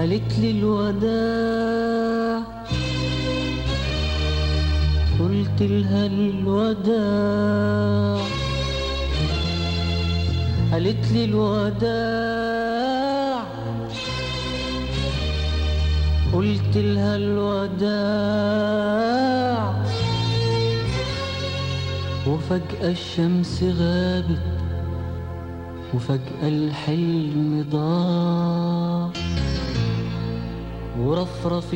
قالت لي الوداع قلت لها الوداع قالت لي الوداع قلت لها الوداع وفجأة الشمس غابت وفجأة الحلم ضاع ورفرف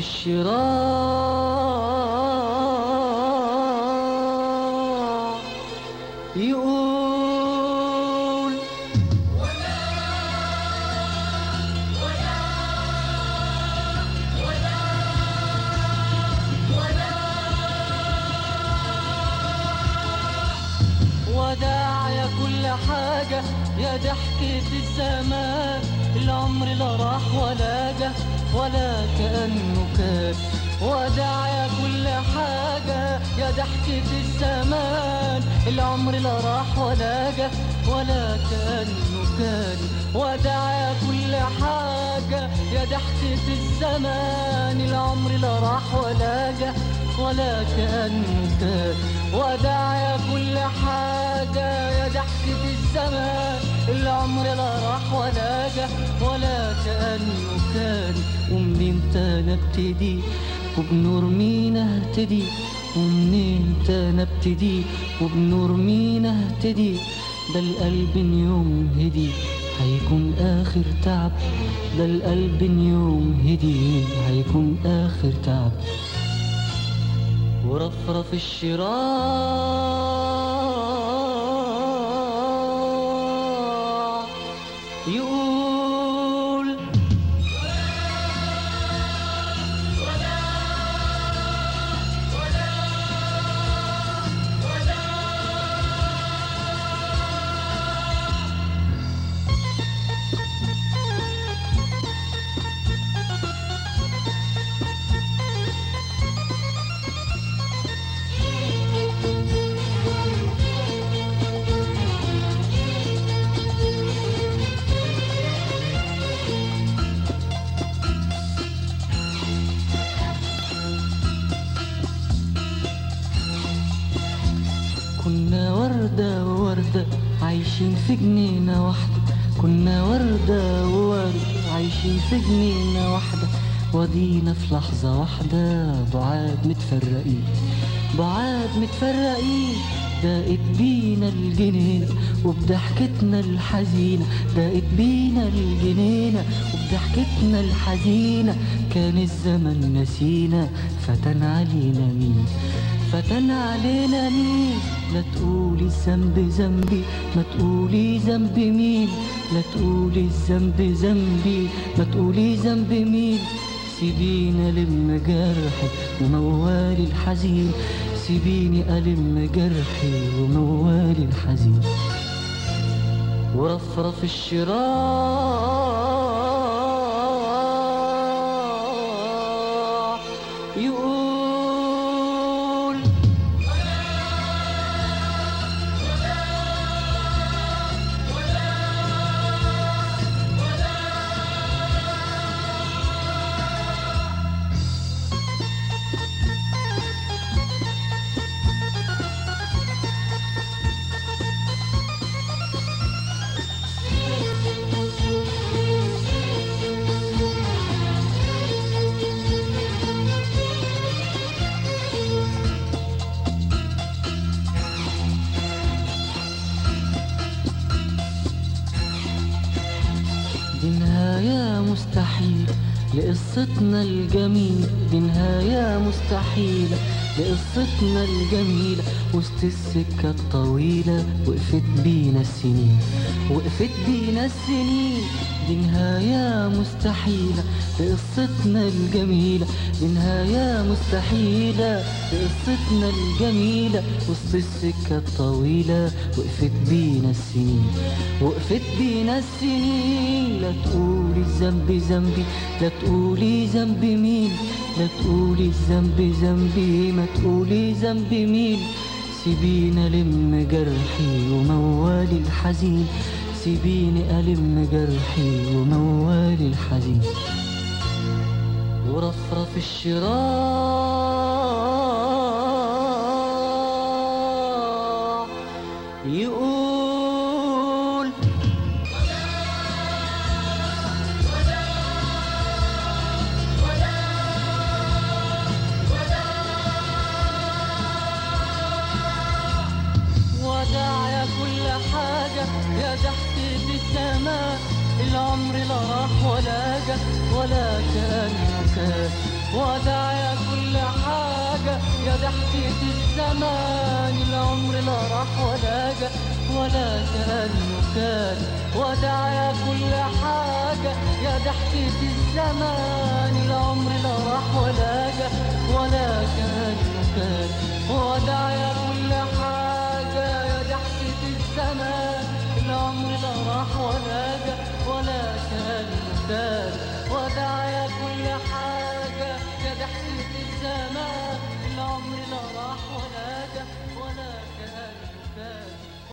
الشراع يقول وداع يا كل حاجة يا ضحكة الزمان العمر لا راح ولا جه ولا كأنه كان وداع يا كل حاجة يا ضحكة الزمان العمر لا راح ولا جه ولا كأنه كان وداع يا كل حاجة يا ضحكة الزمان العمر لا راح ولا جه ولا كأنه كان وداع يا كل حاجة يا ضحكة الزمان العمر لا راح ولا جه ولا كأنه كان ومنين تانا ابتدي وبنور مين اهتدي ومنين تانا ابتدي وبنور مين اهتدي ده القلب يوم هدي هيكون آخر تعب ده القلب يوم هدي هيكون آخر تعب ورفرف الشراع يقول كنا وردة ووردة عايشين في جنينة واحدة كنا وردة ووردة عايشين في جنينة واحدة ودينا في لحظة واحدة بعاد متفرقين بعاد متفرقين دقت بينا الجنينة وبضحكتنا الحزينة دقت بينا الجنينة وبضحكتنا الحزينة كان الزمن نسينا فتن علينا مين فتن علينا مين لا تقولي الذنب ذنبي ما تقولي ذنب مين لا تقولي الذنب ذنبي ما تقولي ذنب مين سيبيني ألم جرحي وموالي الحزين سيبيني ألم جرحي وموالي الحزين ورفرف الشراع يقول دي نهاية مستحيل لقصتنا الجميلة دي نهاية مستحيلة لقصتنا الجميلة وسط السكة الطويلة وقفت بينا السنين وقفت بينا السنين دي نهاية مستحيلة لقصتنا الجميلة دي نهاية مستحيلة لقصتنا الجميلة وسط السكة الطويلة وقفت بينا السنين وقفت بينا السنين لا تقولي الذنب ذنبي لا تقولي ذنب مين لا تقولي الذنب ذنبي ما تقولي ذنب مين سيبيني ألم جرحي وموالي الحزين سيبيني ألم جرحي وموالي الحزين ورفرف الشراع يقول وداع يا كل حاجة يا ضحكة السماء العمر لا راح ولا جا ولا كأنه كان وداع يا كل حاجة يا ضحكة الزمان العمر لا راح ولا جا ولا كأنه كان وداع يا كل حاجة يا ضحكة الزمان العمر لا راح ولا جا ولا كأنه كان وداع يا